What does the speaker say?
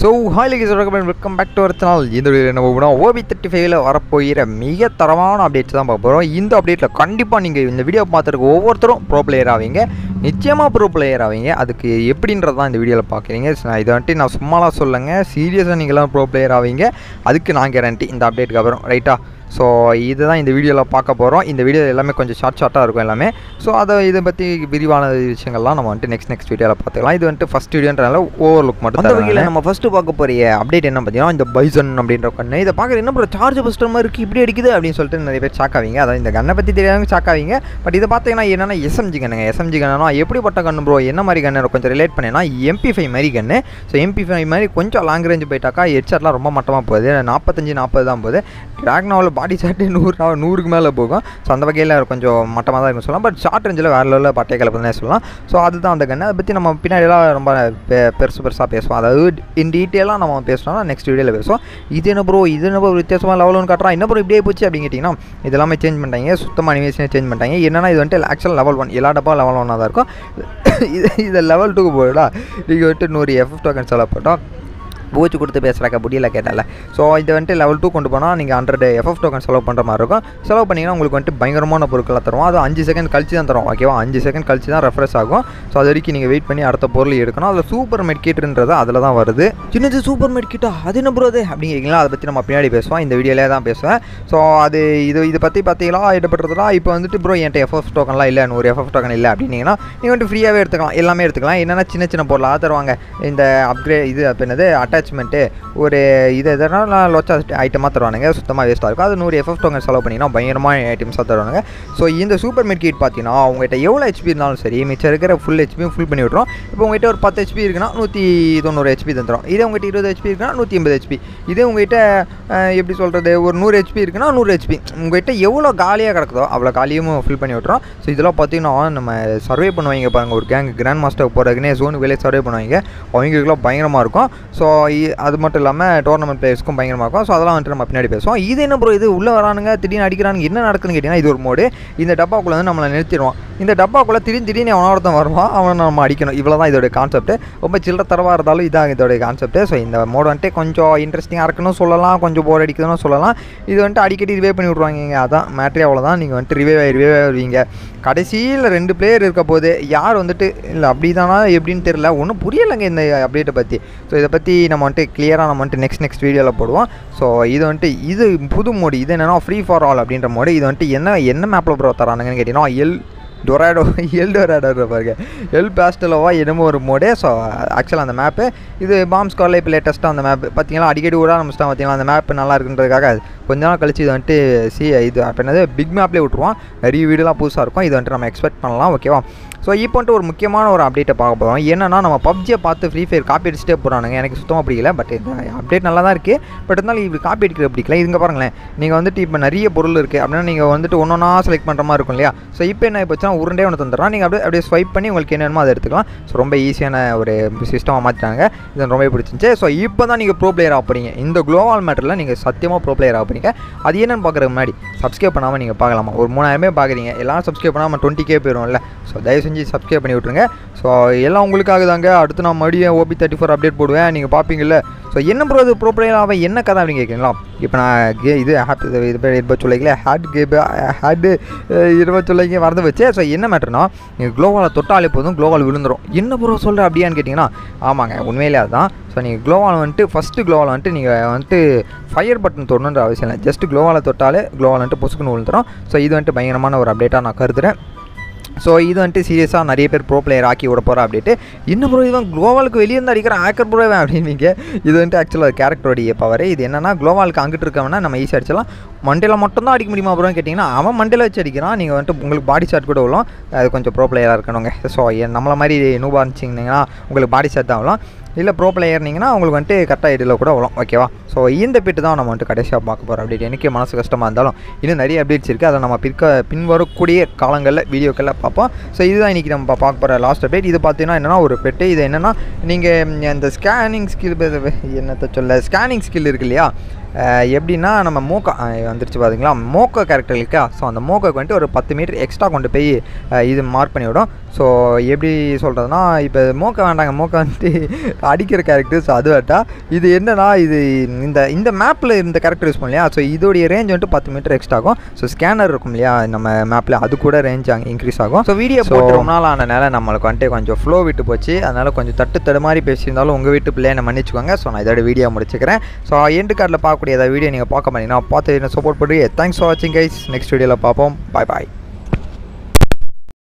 so ஹாய்லிகேஸ் welcome back to our channel இந்த video என்ன போகிறோம் ஓபி தேர்ட்டி ஃபைவ்ல வரப்போகிற மிக தரமான அப்டேட்ஸ் தான் பார்க்க போகிறோம் இந்த அப்டேட்டில் கண்டிப்பாக நீங்கள் இந்த வீடியோ பார்த்துருக்க ஒவ்வொருத்தரும் ப்ரோ பிளேயர் ஆவீங்க நிச்சயமாக ப்ரோ பிளேயர் ஆவீங்க அதுக்கு எப்படின்றது தான் இந்த வீடியோவில் பார்க்குறீங்க இதை வந்துட்டு நான் சும்மாலாம் சொல்லுங்க சீரியஸாக நீங்களாம் ப்ரோ பிளேயர் ஆவீங்க அதுக்கு நான் கேரண்டி இந்த அப்டேட்டுக்கு அப்புறம் ரைட்டா ஸோ இதுதான் இந்த வீடியோவில் பார்க்க போகிறோம் இந்த வீடியோ எல்லாமே கொஞ்சம் ஷார்ட் ஷார்ட்டாக இருக்கும் எல்லாமே ஸோ அதை இதை பற்றி விரிவான விஷயங்கள்லாம் நம்ம வந்துட்டு நெக்ஸ்ட் நெக்ஸ்ட் வீடியோவில் பார்த்துக்கலாம் இது வந்துட்டு ஃபஸ்ட் வீடியோன்றனால ஓவர் லுக் மட்டும் அந்த வகையில் நம்ம ஃபஸ்ட்டு பார்க்க போகிற அப்டேட் என்ன பார்த்தீங்கன்னா இந்த பைசன் அப்படின்ற கண்ணு இதை பார்க்குற என்ன ப்ரோ சார்ஜ் பஸ்டர் மாதிரி இருக்குது இப்படி அடிக்குது அப்படின்னு சொல்லிட்டு நிறைய பேர் ஷாக் ஆவீங்க அதாவது இந்த கண்ணை பற்றி தெரியாதவங்க ஷாக் ஆவீங்க பட் இதை பார்த்தீங்கன்னா என்னென்னா எஸ்எம்ஜி கண்ணுங்க எஸ்எம்ஜி கண்ணுனா எப்படிப்பட்ட கண்ணு ப்ரோ என்ன மாதிரி கண்ணு கொஞ்சம் ரிலேட் பண்ணேன்னா எம்பி ஃபைவ் மாதிரி கண்ணு ஸோ எம்பி ஃபைவ் மாதிரி கொஞ்சம் லாங் ரேஞ்ச் போயிட்டாக்கா ஹெட்ஷாட்லாம் ரொம்ப மட்டமாக போகுது நாற்பத்தஞ்சு நாற்பது தான் போகுது ட்ராக்னாவில் பாடி ஷாட்டு நூறு நூறுக்கு மேலே போகும் ஸோ அந்த வகையில் கொஞ்சம் மட்டமாக தான் இருக்கும் சொல்லலாம் பட் ஷார்ட் ரேஞ்சில் வேறு லெவலில் பட்டைய கலப்புனே சொல்லலாம் ஸோ அதுதான் அந்த கண்ணு அதை பற்றி நம்ம பின்னாடியெல்லாம் ரொம்ப பெ- பெருசு பெருசாக பேசுவோம் அதாவது இன் டீட்டெயிலாக நம்ம பேசுனோம்னா நெக்ஸ்ட் வீடியோவில் பேசுவோம் இது என்ன ப்ரோ இது என்ன ப்ரோ வித்தியாசமாக லெவலுன்னு காட்டுறோம் என்ன ப்ரோ இப்படியே போச்சு அப்படின்னு கேட்டிங்கன்னா இது எல்லாமே சேஞ்ச் பண்ணிட்டாங்க சுத்தமாக அனிமேஷனே சேஞ்ச் பண்ணிட்டாங்க என்னன்னா இது வந்துட்டு ஆக்சுவல் லெவல் ஒன் எல்லா டப்பா லெவல் ஒன்னாக தான் இருக்கும் இது இது லெவல் டூக்கு போயிடா நீங்கள் வந்துட்டு நூறு எஃப்எஃப் டோக்கன் செலவு போட்டோம் பூச்சி கொடுத்து பேசுகிறாக்க முடியல கேட்டால ஸோ இது வந்துட்டு லெவல் டூ கொண்டு போனால் நீங்கள் ஹண்ட்ரட் எஃப்எஃப் டோக்கன் செலவு பண்ணுற மாதிரி இருக்கும் செலவு பண்ணிங்கன்னா உங்களுக்கு வந்துட்டு பயங்கரமான பொருட்களை தருவோம் அது அஞ்சு செகண்ட் கழிச்சு தான் தரும் ஓகேவா அஞ்சு செகண்ட் கழிச்சு தான் ரெஃப்ரெஷ் ஆகும் ஸோ அது வரைக்கும் நீங்கள் வெயிட் பண்ணி அடுத்த பொருள் எடுக்கணும் அதில் சூப்பர் மெட்கிட்ன்றது அதில் தான் வருது சின்னது சூப்பர் மெட்கிட்டா அது என்ன ப்ரோ அது அப்படிங்கிறீங்களா அதை பற்றி நம்ம பின்னாடி பேசுவோம் இந்த வீடியோலே தான் பேசுவேன் ஸோ அது இது இதை பற்றி பார்த்தீங்களா இடப்பட்டதுலாம் இப்போ வந்துட்டு ப்ரோ என்கிட்ட எஃப்எஃப் டோக்கன்லாம் இல்லை நூறு எஃப்எஃப் டோக்கன் இல்லை அப்படின்னீங்கன்னா நீங்கள் வந்துட்டு ஃப்ரீயாகவே எடுத்துக்கலாம் எல்லாமே எடுத்துக்கலாம் என்னென்னா சின்ன சின்ன பொருளாக தருவாங்க இந்த அப்கிரேட் இது அப்போ என்னது அட்டாச்மெண்ட்டு ஒரு இது எதனா லொச்சா ஐட்டமாக தருவானுங்க சுத்தமாக வேஸ்ட்டாக இருக்கும் அது நூறு எஃப்எஃப் டோக்கன் செலவு பண்ணிங்கன்னா பயங்கரமான ஐட்டம்ஸாக தருவானுங்க ஸோ இந்த சூப்பர் மெட் கிட் பார்த்தீங்கன்னா உங்கள்கிட்ட எவ்வளோ ஹெச்பி இருந்தாலும் சரி மிச்சம் இருக்கிற ஃபுல் ஹெச்பியும் ஃபுல் பண்ணி விட்றோம் இப்போ உங்கள்கிட்ட ஒரு பத்து ஹெச்பி இருக்குன்னா நூற்றி தொண்ணூறு ஹெச்பி தந்துடும் இதே உங்கள்கிட்ட இருபது ஹெச்பி இருக்குன்னா நூற்றி எண்பது ஹெச்பி இதே உங்கள்கிட்ட அஹ், எப்படி சொல்கிறது ஒரு நூறு ஹெச்பி இருக்குன்னா நூறு ஹெச்பி உங்கள்கிட்ட எவ்வளோ காலியாக கிடக்குதோ அவ்வளோ காலியும் ஃபில் பண்ணி விட்றோம் ஸோ இதெல்லாம் பார்த்தீங்கன்னா நம்ம சர்வே பண்ணுவாங்க பாருங்கள் ஒரு கேங் கிராண்ட் மாஸ்டர் போகிறதுக்குனே ஜோனுக்கு வெளியே சர்வே பண்ணுவாங்க அவங்களுக்குலாம் பயங்கரமாக இருக்கும் ஸோ அது மட்டும் இல்லாமல் டோர்னமெண்ட் பிளேயர்ஸ்க்கும் பயங்கரமாக இருக்கும் ஸோ அதெல்லாம் வந்துட்டு நம்ம பின்னாடி பேசுவோம் இது என்ன ப்ரோ இது உள்ளே வரானுங்க திடீர்னு அடிக்கிறானுங்க என்ன நடக்குதுன்னு கேட்டிங்கன்னா இது ஒரு மோடு இந்த டப்பாக்குள்ளே வந்து நம்மளை நிறுத்திடுவோம் இந்த டப்பாக்குள்ளே திடீர்னு திடீர்னு அவன ஒருத்தன் வருவான் அவனை நம்ம அடிக்கணும் இவ்வளோ தான் இதோட கான்செப்ட் ரொம்ப சில்லற தரவாக இருந்தாலும் இதான் இதோட கான்செப்ட் ஸோ இந்த மோடு வந்துட்டு கொஞ்சம் இன்ட்ரெஸ்டிங்காக இருக்குன்னு சொல்லலாம் கொஞ்சம் போர் அடிக்குதுன்னு சொல்லலாம் இது வந்துட்டு அடிக்கடி ரிவே பண்ணி விட்ருவாங்க அதான் மேட்ரே அவ்வளோதான் நீங்கள் வந்துட்டு ரிவே ரிவே வருவீங்க கடைசியில் ரெண்டு பிளேயர் இருக்க போது யார் வந்துட்டு இல்லை அப்படி தானா எப்படின்னு தெரியல ஒன்றும் புரியலைங்க இந்த அப்டேட்டை பற்றி ஸோ இதை பற்றி நம்ம வந்துட்டு கிளியராக நம்ம வந்துட்டு நெக்ஸ்ட் நெக்ஸ்ட் வீடியோவில் போடுவோம் ஸோ இது வந்துட்டு இது புது மோடு இது என்னன்னா ஃப்ரீ ஃபார் ஆல் அப்படின்ற மோடு இது வந்துட்டு என்ன என்ன மேப்பில் ப்ரோ தரானுங்கன்னு கேட்டிங்கன்னா எல் டொராடோ எல் டொராடோ பாருங்க எல் பேஸ்டலோவா என்னமோ ஒரு மோடு ஸோ ஆக்சுவலாக அந்த மேப்பு இது பாம்ஸ் காலில் இப்போ லேட்டஸ்ட்டாக அந்த மேப் பார்த்தீங்களா அடிக்கடி விட ஆரம்பிச்சிட்டா பார்த்தீங்களா அந்த மேப் நல்லா இருக்குன்றதுக்காக கொஞ்ச நாள் கழிச்சு இது வந்துட்டு சி இது அப்போ என்னது பிக் மேப்லேயே விட்ருவோம் நிறைய வீடியோலாம் புதுசாக இருக்கும் இது வந்துட்டு நம்ம எக்ஸ்பெக்ட் பண்ணலாம் ஓகேவா ஸோ இப்போ வந்துட்டு ஒரு முக்கியமான ஒரு அப்டேட்டை பார்க்க போகிறோம் என்னன்னா நம்ம பப்ஜியை பார்த்து ஃப்ரீ ஃபயர் காப்பி அடிச்சுட்டே போகிறானுங்க எனக்கு சுத்தமாக பிடிக்கல பட் இந்த அப்டேட் நல்லா தான் இருக்குது பட் இருந்தாலும் இப்படி காப்பி அடிக்கிற பிடிக்கல இதுங்க பாருங்களேன் நீங்கள் வந்துட்டு இப்போ நிறைய பொருள் இருக்குது அப்படின்னா நீங்கள் வந்துட்டு ஒன்று ஒன்றா செலக்ட் பண்ணுற மாதிரி இருக்கும் இல்லையா ஸோ இப்போ என்ன போச்சுன்னா உருண்டே ஒன்று தந்துடுறோம் நீங்கள் அப்படியே அப்படியே ஸ்வைப் பண்ணி உங்களுக்கு என்ன வேணுமோ அதை எடுத்துக்கலாம் ஸோ ரொம்ப ஈஸியான ஒரு சிஸ்டமாக மாற்றிட்டாங்க இது எனக்கு ரொம்ப பிடிச்சிருந்துச்சு ஸோ இப்போ தான் நீங்கள் ப்ரோ பிளேயர் ஆகிறீங்க இந்த குளோவால் மேட்டரில் நீங்கள் சத்தியமாக ப்ரோ பிளேயர் ஆகிறீங்க அது என்னன்னு பார்க்குறதுக்கு முன்னாடி சப்ஸ்கிரைப் பண்ணாமல் நீங்கள் பார்க்கலாமா ஒரு மூணாயிரமே பார்க்குறீங்க எல்லாரும் சப்ஸ்கிரைப் பண்ணாமல் டுவெண்ட்டி கே போயிடும்ல ஸோ தயவு செஞ்சு சப்ஸ்கிரைப் பண்ணி விட்ருங்க ஸோ எல்லாம் உங்களுக்காக தாங்க அடுத்து நான் மறுபடியும் ஓபி தேர்ட்டி ஃபோர் அப்டேட் போடுவேன் நீங்கள் பார்ப்பீங்கல்ல ஸோ என்ன ப்ரோ இது ப்ரோ பிளேயர் அவன் என்ன கதை அப்படின்னு கேட்குறீங்களா இப்போ நான் கே இது ஹேப் இது இது பேர் இருபது சொல்லிக்கல ஹேட் கேப் ஹேடு இருபது சொல்லிங்க வரது வச்சு ஸோ என்ன மேட்டர்னா நீங்கள் குளோவால் தொட்டாலே போதும் குளோவால் விழுந்துரும் என்ன ப்ரோ சொல்கிற அப்படியான்னு கேட்டிங்கன்னா ஆமாங்க உண்மையிலே அதுதான் ஸோ நீங்கள் குளோவால் வந்துட்டு ஃபஸ்ட்டு குளோவால் வந்துட்டு நீங்கள் வந்துட்டு ஃபயர் பட்டன் தொடணுன்ற அவசியம் இல்லை ஜஸ்ட் குளோவால் தொட்டாலே குளோவால் வந்துட்டு பொசுக்குன்னு விழுந்துரும் ஸோ இது வந்துட்டு பயங்கரமான ஒரு அப்டேட்டாக நான் கருதுகிறேன் ஸோ இது வந்துட்டு சீரியஸாக நிறைய பேர் ப்ரோ பிளேயர் ஆக்கி விட போகிறா அப்படின்ட்டு இன்னும் ப்ரோ இவன் குளோவாலுக்கு வெளியே இருந்து அடிக்கிற ஆக்கர் ப்ரோவன் அப்படின்னீங்க இது வந்துட்டு ஆக்சுவலாக கேரக்டருடைய பவர் இது என்னன்னா குளோவாலுக்கு அங்கிட்டு இருக்கவனா நம்ம ஈஸியாக அடிச்சலாம் மண்டையில் மட்டும்தான் அடிக்க முடியுமா ப்ரோன்னு கேட்டிங்கன்னா அவன் மண்டையில் வச்சு அடிக்கிறான் நீங்கள் வந்துட்டு உங்களுக்கு பாடி ஷாட் கூட விழும் அது கொஞ்சம் ப்ரோ பிளேயராக இருக்கணுங்க ஸோ நம்மளை மாதிரி நூபாக இருந்துச்சிங்கன்னா உங்களுக்கு பாடி ஷாட் தான் விழும் இல்லை ப்ரோ பிளேயர்னிங்கன்னா உங்களுக்கு வந்துட்டு கரெக்டாக இடையில கூட வரும் ஓகேவா ஸோ இந்த பிட்டு தான் நம்ம வந்துட்டு கடைசியாக பார்க்க போகிறோம் அப்டேட் எனக்கு மனசு கஷ்டமாக இருந்தாலும் இன்னும் நிறைய அப்டேட்ஸ் இருக்குது அதை நம்ம பிற்க பின்வரக்கூடிய காலங்களில் வீடியோக்களில் பார்ப்போம் ஸோ இதுதான் இன்றைக்கி நம்ம பார்க்க போகிற லாஸ்ட் அப்டேட் இது பார்த்தீங்கன்னா என்னென்னா ஒரு பெட்டு இது என்னென்னா நீங்கள் இந்த ஸ்கேனிங் ஸ்கில் என்னத்தை சொல்ல ஸ்கேனிங் ஸ்கில் இருக்கு இல்லையா அஹ் எப்படின்னா நம்ம மூக்கா வந்துருச்சு பார்த்தீங்களா மோக்கோ கேரக்டர் இருக்கா ஸோ அந்த மோக்கோக்கு வந்துட்டு ஒரு பத்து மீட்டர் எக்ஸ்ட்ரா கொண்டு போய் அஹ், இது மார்க் பண்ணி விடும் ஸோ எப்படி சொல்கிறதுனா இப்போ மோக்க வேண்டாங்க மோக்க வந்துட்டு அடிக்கிற கேரக்டர் ஸோ அது வேட்டா இது என்னன்னா இது இந்த இந்த மேப்பில் இந்த கேரக்டர் யூஸ் பண்ணலையா ஸோ இதோடைய ரேஞ்ச் வந்துட்டு பத்து மீட்டர் எக்ஸ்ட்ரா ஆகும் ஸோ ஸ்கேனர் இருக்கும் இல்லையா நம்ம மேப்பில் அது கூட ரேஞ்ச் அங்கே இன்க்ரீஸ் ஆகும் ஸோ வீடியோ போட்டு ரொம்ப நாள் ஆனனால நம்மளுக்கு வந்துட்டு கொஞ்சம் ஃப்ளோ விட்டு போச்சு அதனால் கொஞ்சம் தட்டு தடுமாறி பேசியிருந்தாலும் உங்கள் வீட்டு பிள்ளையை என்ன மன்னிச்சுக்கோங்க ஸோ நான் இதோட வீடியோ முடிச்சுக்கிறேன் ஸோ எண்டு கார்டில் பார்க்கக்கூடிய ஏதாவது வீடியோ நீங்கள் பார்க்க மாட்டீங்கன்னா பார்த்து என்ன சப்போர்ட் பண்ணி தேங்க்ஸ் ஃபார் வாட்சிங் கைஸ் நெக்ஸ்ட் வீடியோவில் பார்ப்போம் பாய் பாய்